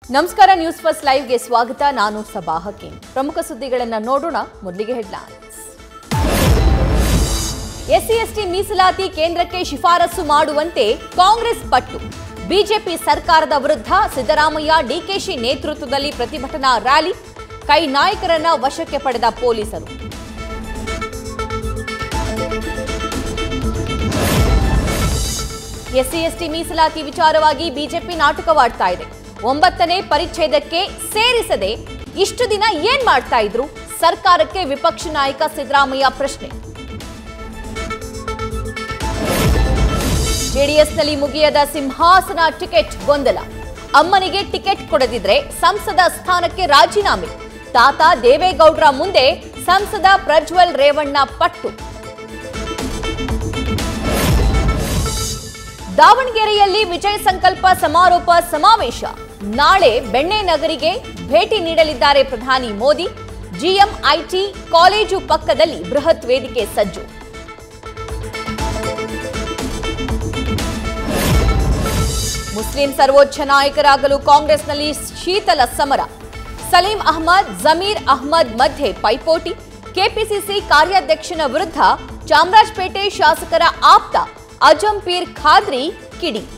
ನಮಸ್ಕಾರ news first ಲೈವ್ಗೆ ಸ್ವಾಗತ ನಾನು ಸಬಾ ಹಕೀಂ ಪ್ರಮುಖ ಸುದ್ದಿಗಳನ್ನ ನೋಡೋಣ ಮೊದಲಿಗೆ ಹೆಡ್ಲೈನ್ಸ್ ಎಸ್ಸಿ ಎಸ್ಟಿ ಮೀಸಲಾತಿ ಕೇಂದ್ರಕ್ಕೆ ಶಿಫಾರಸು ಮಾಡುವಂತೆ ಕಾಂಗ್ರೆಸ್ ಪಟ್ಟು ಬಿಜೆಪಿ ಸರ್ಕಾರದ ವಿರುದ್ಧ ಸಿದ್ದರಾಮಯ್ಯ ಡಿಕೆಶಿ ನೇತೃತ್ವದಲ್ಲಿ ಪ್ರತಿಭಟನಾ ರ್ಯಾಲಿ ಕೈ ನಾಯಕರನ್ನ ವಶಕ್ಕೆ ಪಡೆದ ಪೊಲೀಸರು ಎಸ್ಸಿ ಎಸ್ಟಿ ಮೀಸಲಾತಿ ವಿಚಾರವಾಗಿ ಬಿಜೆಪಿ ನಾಟಕವಾಡ್ತಾ ಇದೆ ಒಂಬತ್ತನೇ ಪರಿಚ್ಛೇದಕ್ಕೆ ಸೇರಿಸದೆ ಇಷ್ಟು ದಿನ ಏನ್ ಮಾಡ್ತಾ ಇದ್ರು ಸರ್ಕಾರಕ್ಕೆ ವಿಪಕ್ಷ ನಾಯಕ ಸಿದ್ದರಾಮಯ್ಯ ಪ್ರಶ್ನೆ ಜೆಡಿಎಸ್ನಲ್ಲಿ ಮುಗಿಯದ ಸಿಂಹಾಸನ ಟಿಕೆಟ್ ಗೊಂದಲ ಅಮ್ಮನಿಗೆ ಟಿಕೆಟ್ ಕೊಡದಿದ್ರೆ ಸಂಸದ ಸ್ಥಾನಕ್ಕೆ ರಾಜೀನಾಮೆ ತಾತ ದೇವೇಗೌಡರ ಮುಂದೆ ಸಂಸದ ಪ್ರಜ್ವಲ್ ರೇವಣ್ಣ ಪಟ್ಟು ದಾವಣಗೆರೆಯಲ್ಲಿ ವಿಜಯ ಸಂಕಲ್ಪ ಸಮಾರೋಪ ಸಮಾವೇಶ ನಾಳೆ ಬೆಣ್ಣೆ ನಗರಿಗೆ ಭೇಟಿ ನೀಡಲಿದ್ದಾರೆ ಪ್ರಧಾನಿ ಮೋದಿ ಜಿಎಂಐಟಿ ಕಾಲೇಜು ಪಕ್ಕದಲ್ಲಿ ಬೃಹತ್ ವೇದಿಕೆ ಸಜ್ಜು ಮುಸ್ಲಿಂ ಸರ್ವೋಚ್ಚ ನಾಯಕರಾಗಲು ಕಾಂಗ್ರೆಸ್ನಲ್ಲಿ ಶೀತಲ ಸಮರ ಸಲೀಂ ಅಹ್ಮದ್ ಜಮೀರ್ ಅಹ್ಮದ್ ಮಧ್ಯೆ ಪೈಪೋಟಿ ಕೆಪಿಸಿಸಿ ಕಾರ್ಯಾಧ್ಯಕ್ಷನ ವಿರುದ್ಧ ಚಾಮರಾಜಪೇಟೆ ಶಾಸಕರ ಆಪ್ತ ಅಜಂಪೀರ್ ಖಾದ್ರಿ ಕಿಡಿ